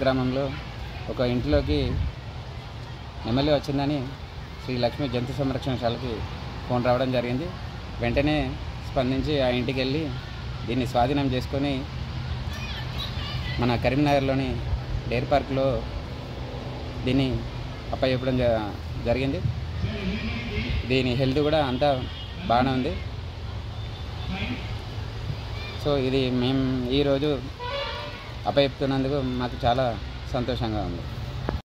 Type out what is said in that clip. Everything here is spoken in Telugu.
గ్రామంలో ఒక ఇంట్లోకి ఎమ్మెల్యే వచ్చిందని శ్రీ లక్ష్మీ జంతు సంరక్షణశాలకి ఫోన్ రావడం జరిగింది వెంటనే స్పందించి ఆ ఇంటికి వెళ్ళి దీన్ని స్వాధీనం చేసుకొని మన కరీంనగర్లోని డైరీ పార్క్లో దీన్ని అప్పచెప్పడం జ జరిగింది దీని హెల్త్ కూడా అంతా బాగానే ఉంది సో ఇది మేము ఈరోజు అప్పచెప్తున్నందుకు మాకు చాలా సంతోషంగా ఉంది